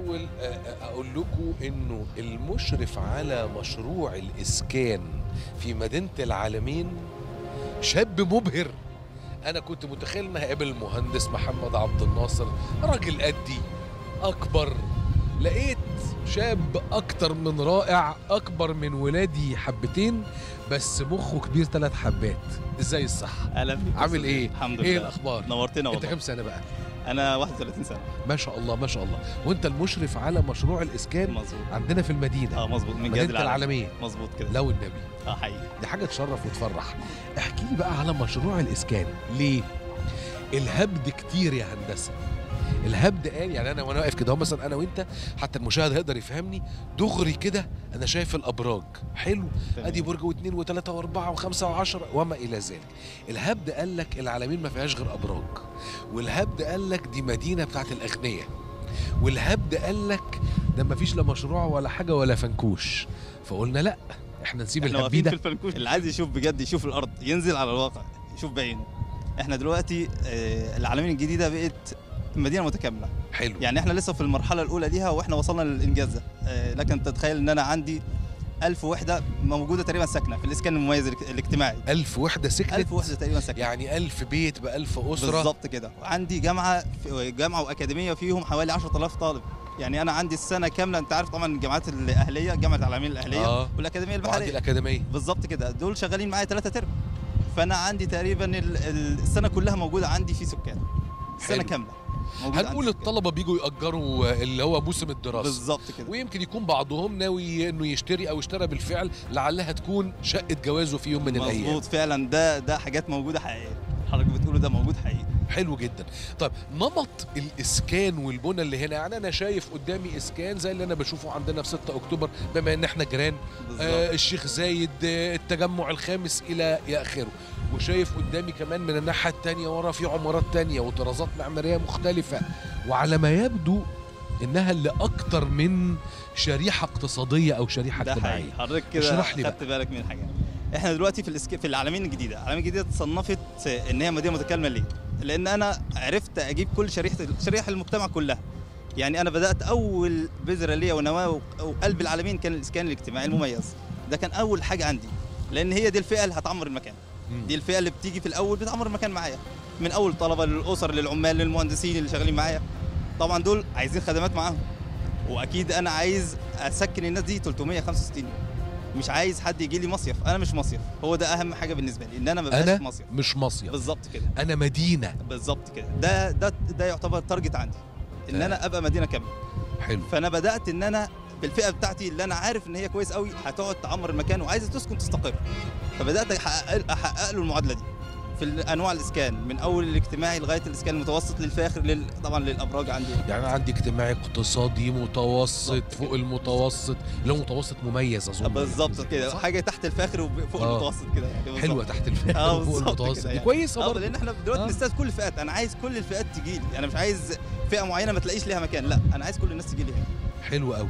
الاول آه، آه، اقول لكم انه المشرف على مشروع الاسكان في مدينه العالمين شاب مبهر انا كنت متخيل ان هقابل المهندس محمد عبد الناصر راجل قدي اكبر لقيت شاب اكتر من رائع اكبر من ولادي حبتين بس مخه كبير ثلاث حبات ازاي الصح اهلا بيك يا عامل أستاذ. ايه الحمد ايه لله الاخبار نورتنا انت والله كام سنه بقى انا 31 سنه ما شاء الله ما شاء الله وانت المشرف على مشروع الاسكان مظبوط عندنا في المدينه اه مظبوط من جهاز مدينه العالم العالميه مظبوط كده لو النبي اه حقيقي دي حاجه تشرف وتفرح احكي لي بقى على مشروع الاسكان ليه الهبد كتير يا هندسه الهبد قال يعني انا وانا واقف كده اهو مثلا انا وانت حتى المشاهد هيقدر يفهمني دغري كده انا شايف الابراج حلو تمام. ادي برج واثنين وثلاثه واربعه وخمسه وعشره وما الى ذلك الهبد قال لك العالمين ما فيهاش غير ابراج والهبد قال لك دي مدينه بتاعت الاغنياء والهبد قال لك ده ما فيش لا مشروع ولا حاجه ولا فنكوش فقلنا لا احنا نسيب احنا الهبي واقفين في ده الفنكوش اللي عايز يشوف بجد يشوف الارض ينزل على الواقع يشوف بعينه احنا دلوقتي آه العالمين الجديده بقت مدينه متكامله حلو يعني احنا لسه في المرحله الاولى ليها واحنا وصلنا للانجاز ده آه لكن تتخيل ان انا عندي ألف وحده موجوده تقريبا ساكنه في الاسكان المميز الاجت- الاجتماعي ألف وحدة سكنت ألف وحده تقريبا ساكنه يعني ألف بيت بألف أسرة بالظبط كده عندي جامعه في جامعه واكاديميه فيهم حوالي 10000 طالب يعني انا عندي السنه كامله انت عارف طبعا الجامعات الاهليه جامعه العالمين الاهليه آه. والاكاديميه وعندي البحريه الأكاديمية بالظبط كده دول شغالين معايا ثلاثة ترم فانا عندي تقريبا ال- ال- السنه كلها موجوده عندي في سكان السنه حلو. كامله موجودة هنقول عندي سكان. الطلبة بيجوا يأجروا اللي هو موسم الدراسة بالظبط كده ويمكن يكون بعضهم ناوي انه يشتري او اشترى بالفعل لعلها تكون شقة جوازه في يوم من الايام مظبوط فعلا ده ده حاجات موجوده حقيقيه حضرتك بتقوله ده موجود حقيقي حلو جدا طيب نمط الاسكان والبنى اللي هنا يعني انا شايف قدامي اسكان زي اللي انا بشوفه عندنا في 6 اكتوبر بما ان احنا جيران آه بالظبط الشيخ زايد آه التجمع الخامس الى الى اخره وشايف قدامي كمان من الناحيه التانية ورا في عمارات تانية وطرازات معماريه مختلفه وعلى ما يبدو انها اللي اكتر من شريحه اقتصاديه او شريحه ده اجتماعيه حقيقي حضرتك كده اشرح لي خدت بالك من حاجه احنا دلوقتي في الاسك... في العالمين الجديده العالمين الجديده اتصنفت ان هي مدينه متكامله ليه لان انا عرفت اجيب كل شريحه شريحه المجتمع كلها يعني انا بدات اول بذره ليا ونواه وقلب العالمين كان الاسكان الاجتماعي المميز ده كان اول حاجه عندي لان هي دي الفئه اللي هتعمر المكان مم. دي الفئه اللي بتيجي في الاول بتعمر المكان معايا من اول طلبه للاسر للعمال للمهندسين اللي شغالين معايا طبعا دول عايزين خدمات معاهم واكيد انا عايز اسكن الناس دي 365 يوم مش عايز حد يجي لي مصيف انا مش مصيف هو ده اهم حاجه بالنسبه لي ان انا ما بقاش انا مصيف مش مصيف بالظبط كده انا مدينه بالظبط كده ده ده ده يعتبر تارجت عندي ان انا ابقى مدينه كامله حلو فانا بدات ان انا بالفئه بتاعتي اللي انا عارف ان هي كويس قوي هتقعد تعمر المكان وعايزه تسكن تستقر فبدات احقق احقق له المعادله دي في انواع الاسكان من اول الاجتماعي لغايه الاسكان المتوسط للفاخر لل... طبعا للابراج عندي يعني أنا عندي اجتماعي اقتصادي متوسط بالظبط فوق المتوسط اللي هو متوسط مميز اظن بالظبط كده صح؟ حاجه تحت الفاخر وفوق آه. المتوسط كده يعني بالظبط. حلوه تحت الفئه اه وفوق بالظبط المتوسط كده دي يعني. كويسه اه برضه لان احنا دلوقتي آه. بنستهدف كل الفئات انا عايز كل الفئات تجي لي انا مش عايز فئه معينه ما تلاقيش ليها مكان لا انا عايز كل الناس تجي لي هنا حلو قوي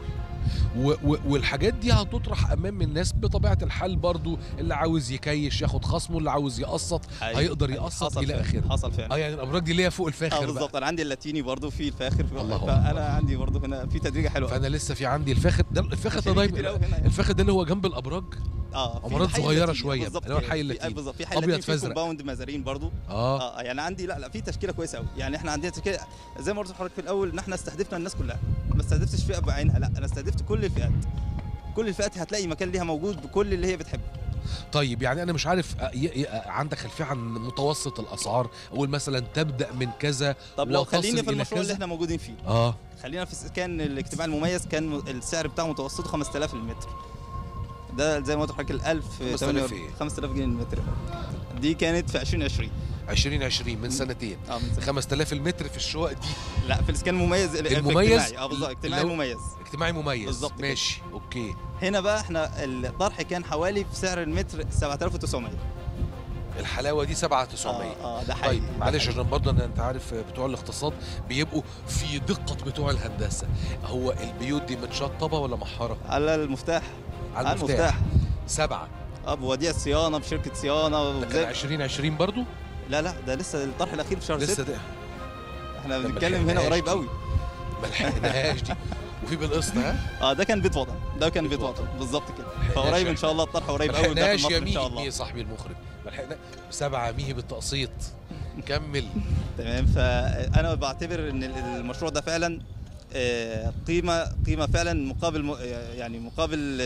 و و والحاجات دي هتطرح امام الناس بطبيعه الحال برضو اللي عاوز يكيش ياخد خصمه اللي عاوز يقسط حقيقي. هيقدر حقيقي. يقسط حصل الى فعلا. اخره حصل فعلا اه يعني الابراج دي ليها فوق الفاخر اه بقى بالظبط انا عندي اللاتيني برضو في الفاخر الله فانا أكبر. عندي برضو هنا في تدريجه حلوه فانا لسه في عندي الفاخر ده الفاخر ده مشاريع كتير دايما أوي هنا يعني. الفاخر ده اللي هو جنب الابراج اه في عمارات الحي صغيرة اللاتيني. شوية، بالظبط اللي هو كده. الحي في- اللاتيني. بالظبط في حي أبيض اللاتيني في فأزرق. كومباوند مزارين برضو اه اه يعني عندي لا لا في تشكيله كويسه قوي يعني احنا عندنا تشكيله زي ما قلت لحضرتك في الاول ان احنا استهدفنا الناس كلها ما استهدفتش فئه بعينها لا انا استهدفت كل الفئات كل الفئات هتلاقي مكان ليها موجود بكل اللي هي بتحبه طيب يعني انا مش عارف آه، ي- ي- آه، عندك خلفيه عن متوسط الاسعار اقول مثلا تبدا من كذا طب لو وتصل خليني في إلى المشروع اللي كذا. احنا موجودين فيه اه خلينا في السكان الاجتماعي المميز كان السعر بتاعه متوسطه 5000 المتر ده زي ما قلت لحضرتك ال 1000 5000 إيه؟ 5000 جنيه المتر دي كانت في 2020 2020 من سنتين اه من سنة. 5000 المتر في الشقق دي لا في الاسكان المميز ال- في المميز الاجتماعي. اه بالظبط اجتماعي اللي هو- مميز اجتماعي مميز بالظبط كده. ماشي اوكي هنا بقى احنا الطرح كان حوالي في سعر المتر 7900 الحلاوه دي 7900 اه, آه ده حقيقي طيب ده معلش حقيقي. عشان برضه انا انت عارف بتوع الاقتصاد بيبقوا في دقه بتوع الهندسه هو البيوت دي متشطبه ولا محاره على المفتاح على على المفتاح المفتاح سبعه اه بوديع صيانه بشركه صيانه ده كان وزي- 2020 برضه لا لا ده لسه الطرح الاخير في شهر لسه 6 ده احنا ما بنتكلم هنا لحقناهاش قريب دي. قوي ما لحقناهاش دي وفي بالقسط ها اه ده كان بيت وطن ده كان بيت وطن بالظبط كده فقريب ان شاء الله الطرح قريب ما قوي داخل لحقناش مصر يا ان شاء ميهي الله ميهي صاحبي المخرج ما لحقنا سبعة ميهي بالتقسيط كمل تمام فانا بعتبر ان المشروع ده فعلا آه، قيمه قيمه فعلا مقابل م- يعني مقابل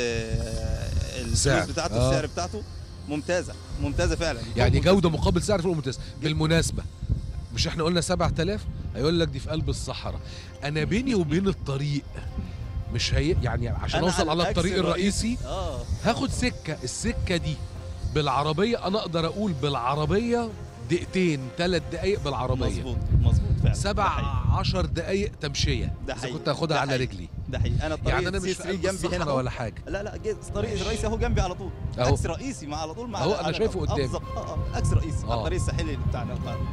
آه، سعر. الفلوس بتاعته آه. السعر بتاعته ممتازه ممتازه فعلا يعني ممتازة. جودة مقابل سعر فوق ممتاز بالمناسبة مش احنا قلنا 7000 هيقول لك دي في قلب الصحراء انا بيني وبين الطريق مش هي يعني عشان أنا اوصل على العكس الطريق الرئيسي اه هاخد سكة السكة دي بالعربية انا اقدر اقول بالعربية دقيقتين ثلاث دقايق بالعربية مظبوط مظبوط فعلا سبع ده حقيقي. عشر دقايق تمشية ده اذا حقيقي. كنت هاخدها ده على حقيقي. رجلي ده حقيقي انا الطريق يعني انا مش سي في 3 قلب جنبي هنا الصحراء أهو. ولا حاجة لا لا جه- الطريق الرئيسي اهو جنبي على طول أهو. اكس رئيسي مع على طول مع أهو أنا على- شايفه آه، قدامي. بالظبط اه اه اكس رئيسي آه. على الطريق الساحلي بتاعنا القاهرة.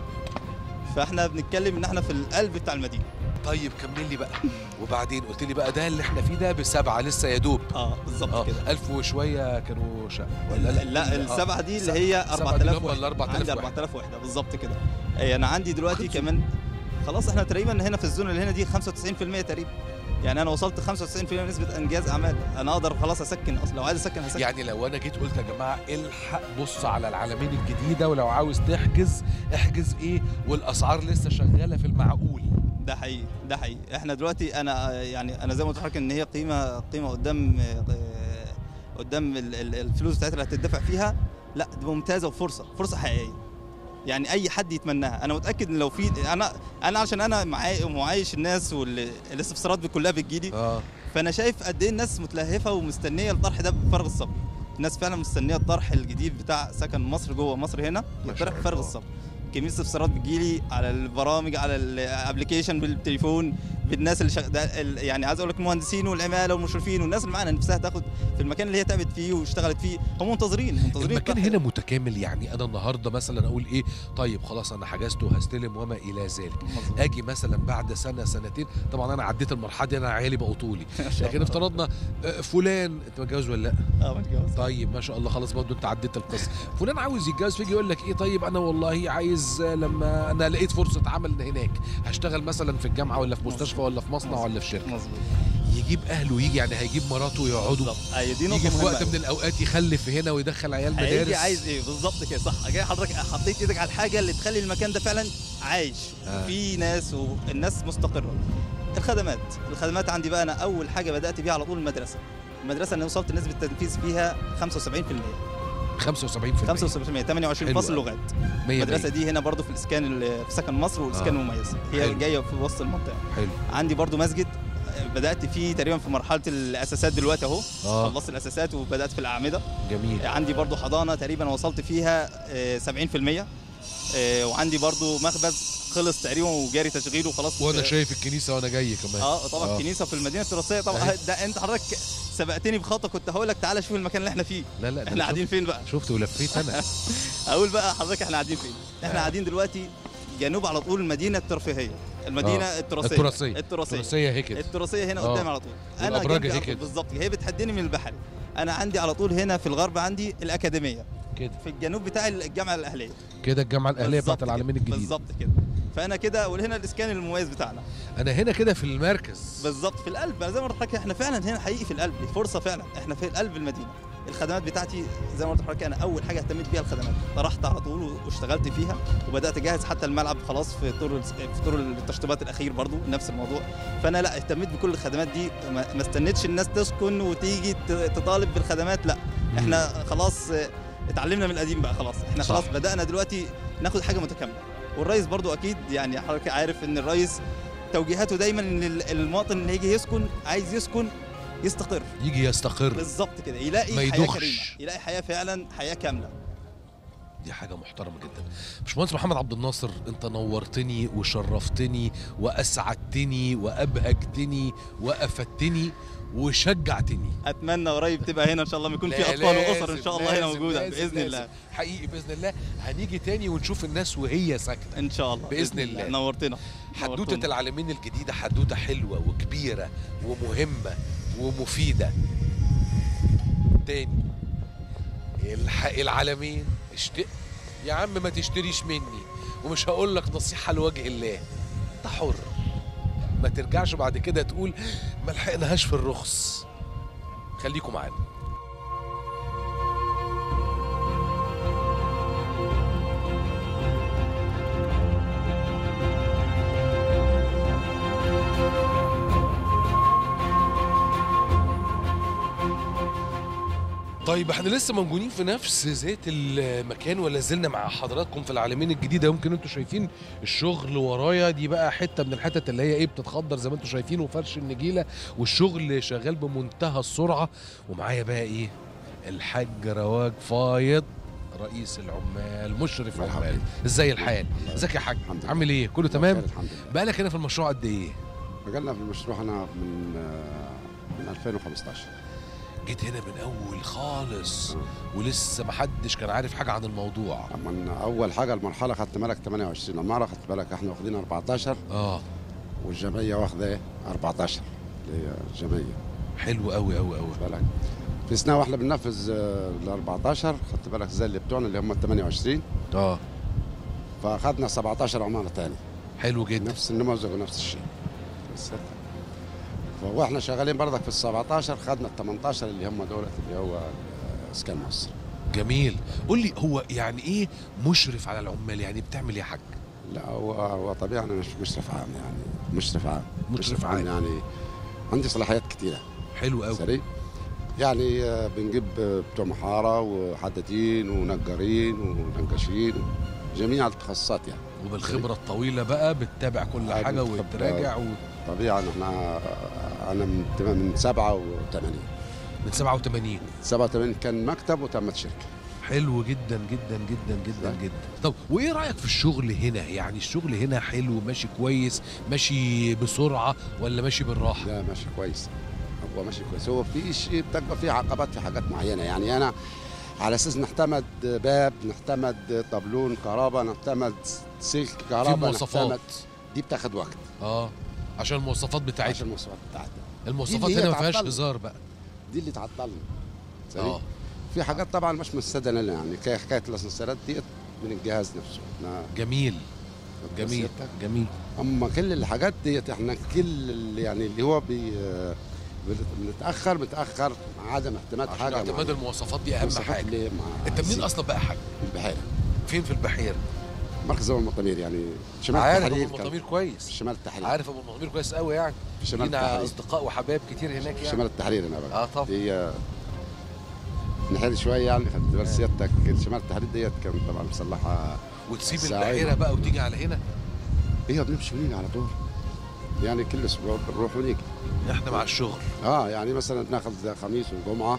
فاحنا بنتكلم ان احنا في القلب بتاع المدينه طيب كمل لي بقى وبعدين قلت لي بقى ده اللي احنا فيه ده بسبعة لسه يا دوب اه بالظبط اه كده ألف وشوية كانوا شقة لا ولا لا السبعه دي اللي هي السبعة دي اللي 4000 هم وحده ال 4000 عندي وحدة. 4000 وحده بالظبط كده إيه، انا عندي دلوقتي كمان خلاص احنا تقريبا هنا في الزون اللي هنا دي 95% تقريبا يعني انا وصلت 95% نسبه انجاز اعمال انا اقدر خلاص اسكن اصلا لو عايز اسكن هسكن يعني لو انا جيت قلت يا جماعه الحق بص على العالمين الجديده ولو عاوز تحجز احجز ايه والاسعار لسه شغاله في المعقول ده حقيقي ده حقيقي احنا دلوقتي انا يعني انا زي ما قلت لحضرتك ان هي قيمه قيمه قدام آه، قدام ال- ال- الفلوس بتاعتها اللي هتدفع فيها لا دي ممتازه وفرصه فرصه حقيقيه يعني اي حد يتمناها انا متاكد ان لو في انا انا عشان انا معاي معايش الناس والاستفسارات دي كلها بتجيلي اه فانا شايف قد ايه الناس متلهفه ومستنيه الطرح ده بفارغ الصبر الناس فعلا مستنيه الطرح الجديد بتاع سكن مصر جوه مصر هنا ما يطرح شاء بفارغ الله. الصبر كميه استفسارات بتجيلي على البرامج على الابلكيشن بالتليفون بالناس اللي شغ... ده ال- يعني عايز اقول لك المهندسين والعماله والمشرفين والناس اللي معانا نفسها تاخد في المكان اللي هي تعبت فيه واشتغلت فيه هم منتظرين منتظرين المكان الطرح هنا متكامل يعني انا النهارده مثلا اقول ايه طيب خلاص انا حجزت وهستلم وما الى ذلك مظبوط. اجي مثلا بعد سنه سنتين طبعا انا عديت المرحله دي انا عيالي بقوا طولي ما شاء لكن الله. افترضنا آه، فلان انت متجوز ولا لا اه متجوز طيب ما شاء الله خلاص برضه انت عديت القصه فلان عاوز يتجوز فيجي يقول لك ايه طيب انا والله عايز آه، لما انا لقيت فرصه عمل هناك هشتغل مثلا في الجامعه ولا في مستشفى ولا في مصنع ولا في شركه مظبوط يجيب اهله يجي يعني هيجيب مراته يقعدوا بالظبط ايوه دي نقطه يجي في مهمة وقت أوي. من الاوقات يخلف هنا ويدخل عيال هيجي مدارس عايز ايه بالظبط كده صح جاي حضرتك حطيت ايدك على الحاجه اللي تخلي المكان ده فعلا عايش آه. وفي ناس والناس مستقره الخدمات الخدمات عندي بقى انا اول حاجه بدات بيها على طول المدرسه المدرسه انا وصلت نسبه التنفيذ فيها 75% 75% 75% 28 حلو فصل أوي. لغات 100 المدرسه دي هنا برضو في الاسكان ال- في سكن مصر والاسكان آه. المميز هي حلو. جايه في وسط المنطقه حلو عندي برضو مسجد بدات فيه تقريبا في مرحله الاساسات دلوقتي اهو اه خلصت الاساسات وبدات في الاعمده جميل عندي برضو حضانه تقريبا وصلت فيها آه، 70% آه، وعندي برضو مخبز خلص تقريبا وجاري تشغيله خلاص وانا آه، شايف الكنيسه وانا جاي كمان اه طبعا آه. كنيسه في المدينه التراثيه طبعا أهي. ده انت حضرتك سبقتني بخطوه كنت هقول لك تعالى شوف المكان اللي احنا فيه لا لا ده احنا أنا قاعدين فين بقى شفت, شفت ولفيت انا اقول بقى حضرتك احنا قاعدين فين احنا آه. قاعدين دلوقتي جنوب على طول المدينه الترفيهيه المدينه آه. التراثيه التراثيه التراثيه التراثيه هيك كده التراثيه هنا آه. قدامي على طول والأبراج جنبي هي على طول كده. بالظبط هي بتحدني من البحري انا عندي على طول هنا في الغرب عندي الاكاديميه كده في الجنوب بتاعي الجامعه الاهليه كده الجامعه الاهليه بالظبط بتاعت العالمين كده. الجديد بالظبط كده فانا كده وهنا الاسكان المميز بتاعنا انا هنا كده في المركز بالظبط في القلب انا زي ما قلت لحضرتك احنا فعلا هنا حقيقي في القلب فرصه فعلا احنا في قلب المدينه الخدمات بتاعتي زي ما قلت لحضرتك انا اول حاجه اهتميت بيها الخدمات طرحت على طول واشتغلت فيها وبدات اجهز حتى الملعب خلاص في طور في طور التشطيبات الاخير برضو نفس الموضوع فانا لا اهتميت بكل الخدمات دي ما ما استنيتش الناس تسكن وتيجي ت- تطالب بالخدمات لا احنا خلاص اه، اتعلمنا من القديم بقى خلاص احنا صح. خلاص بدانا دلوقتي ناخد حاجه متكامله والرئيس برضو اكيد يعني حضرتك عارف ان الرئيس توجيهاته دايما ان ال- المواطن اللي هيجي يسكن عايز يسكن يستقر يجي يستقر بالظبط كده يلاقي ما حياه يدوخش. كريمه يلاقي حياه فعلا حياه كامله دي حاجه محترمه جدا باشمهندس محمد عبد الناصر انت نورتني وشرفتني واسعدتني وابهجتني وافدتني وشجعتني اتمنى قريب تبقى هنا ان شاء الله يكون في لا، اطفال واسر لازم، ان شاء الله هنا لازم، موجوده لازم، باذن لازم. الله حقيقي باذن الله هنيجي تاني ونشوف الناس وهي ساكنه ان شاء الله بإذن الله. نورتنا حدوته نورتنا. العالمين الجديده حدوته حلوه وكبيره ومهمه ومفيده تاني الحق العالمين اشتق يا عم ما تشتريش مني ومش هقول لك نصيحه لوجه الله انت حر ما ترجعش بعد كده تقول ما لحقناهاش في الرخص خليكم معانا طيب احنا لسه موجودين في نفس ذات المكان ولا زلنا مع حضراتكم في العالمين الجديده يمكن انتوا شايفين الشغل ورايا دي بقى حته من الحتت اللي هي ايه بتتخضر زي ما انتوا شايفين وفرش النجيله والشغل شغال بمنتهى السرعه ومعايا بقى ايه الحاج رواج فايض رئيس العمال مشرف مرحبا. عمال ازاي الحال ازيك يا حاج الحمد لله. عامل ايه كله تمام بخير الحمد لله بقالك هنا في المشروع قد ايه بقالنا في المشروع هنا من آه، من 2015 جيت هنا من اول خالص آه. ولسه محدش كان عارف حاجه عن الموضوع من اول حاجه المرحله خدت بالك 28 المره خدت بالك احنا واخدين 14 اه والجمعيه واخده 14 اللي هي الجمعيه حلو قوي قوي قوي خدت بالك في سنه واحنا بننفذ ال 14 خدت بالك زي اللي بتوعنا اللي هم ال 28 اه فاخدنا 17 عماره ثاني حلو جدا نفس النموذج ونفس الشيء بس واحنا شغالين برضك في ال 17 خدنا ال 18 اللي هم دولت اللي هو اسكان مصر جميل قول لي هو يعني ايه مشرف على العمال يعني بتعمل ايه يا حاج لا هو هو طبيعي انا مش مشرف عام يعني مشرف عام مشرف عام. يعني عندي صلاحيات كثيره حلو قوي سريع يعني آه، بنجيب آه، بتوع محاره وحدادين ونجارين ونقاشين جميع التخصصات يعني وبالخبره الطويله بقى بتتابع كل عادي حاجه بتخبر. وتراجع و... طبيعي احنا انا من من 87 من 87 87 كان مكتب وتمت شركه حلو جدا جدا جدا جدا لا. جدا طب وايه رايك في الشغل هنا يعني الشغل هنا حلو ماشي كويس ماشي بسرعه ولا ماشي بالراحه لا ماشي كويس هو ماشي كويس هو في شيء بتبقى في عقبات في حاجات معينه يعني انا على اساس نعتمد باب نعتمد طابلون كهرباء نعتمد سلك في كهرباء مواصفات نعتمد دي بتاخد وقت اه عشان المواصفات عشان بتاعتها المواصفات بتاعتها المواصفات دي اللي هنا هي ما فيهاش تعطل. هزار بقى دي اللي تعطلنا اه سريع. في حاجات طبعا مش مستدنه لنا يعني كي- حكايه الاسانسيرات دي من الجهاز نفسه احنا جميل جميل سيادتك. جميل اما كل الحاجات ديت احنا كل اللي يعني اللي هو بي بنت- بنتاخر بنتاخر عدم اعتماد عشان حاجه اعتماد مع- المواصفات دي اهم المواصفات حاجه اللي مع انت منين السي- اصلا بقى يا حاج البحيره فين في البحيره مركز ابو المطامير يعني شمال عارف ابو التحرير كان- المطامير كويس شمال التحرير عارف ابو المطامير كويس قوي يعني في شمال لينا التحرير اصدقاء وحبايب كتير هناك يعني شمال التحرير هنا بقى اه طبعا هي نحل شويه يعني خدت بال سيادتك شمال التحرير ديت كان طبعا مصلحه وتسيب الساعة البحيره بقى وتيجي على هنا هي بنمشي ونيجي على طول يعني كل اسبوع بنروح ونيجي احنا مع الشغل اه يعني مثلا ناخذ خميس وجمعه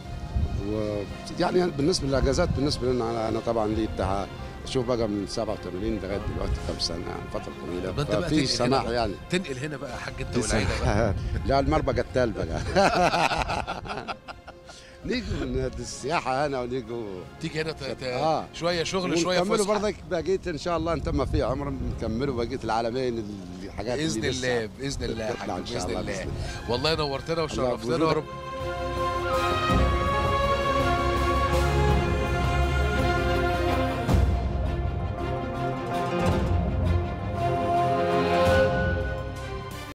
و يعني بالنسبه للاجازات بالنسبه لنا انا أنا طبعا لي بتاع شوف بقى من 87 لغايه دلوقتي كم سنه يعني فتره طويله طب أنت بقى ففي تنقل سماح هنا يعني تنقل هنا بقى يا حاج انت في والعيله بقى سماح. لا المربى قتال بقى نيجوا من السياحه هنا ونيجوا تيجي هنا ت... ت... آه. شويه شغل شويه ونكملوا فسحه برضك بقيه ان شاء الله انت ما في عمر نكملوا بقيه العالمين الحاجات باذن اللي لسه الله باذن الله يا تطلع حاج ان شاء باذن الله الله باذن الله والله نورتنا وشرفتنا يا بوجودك. رب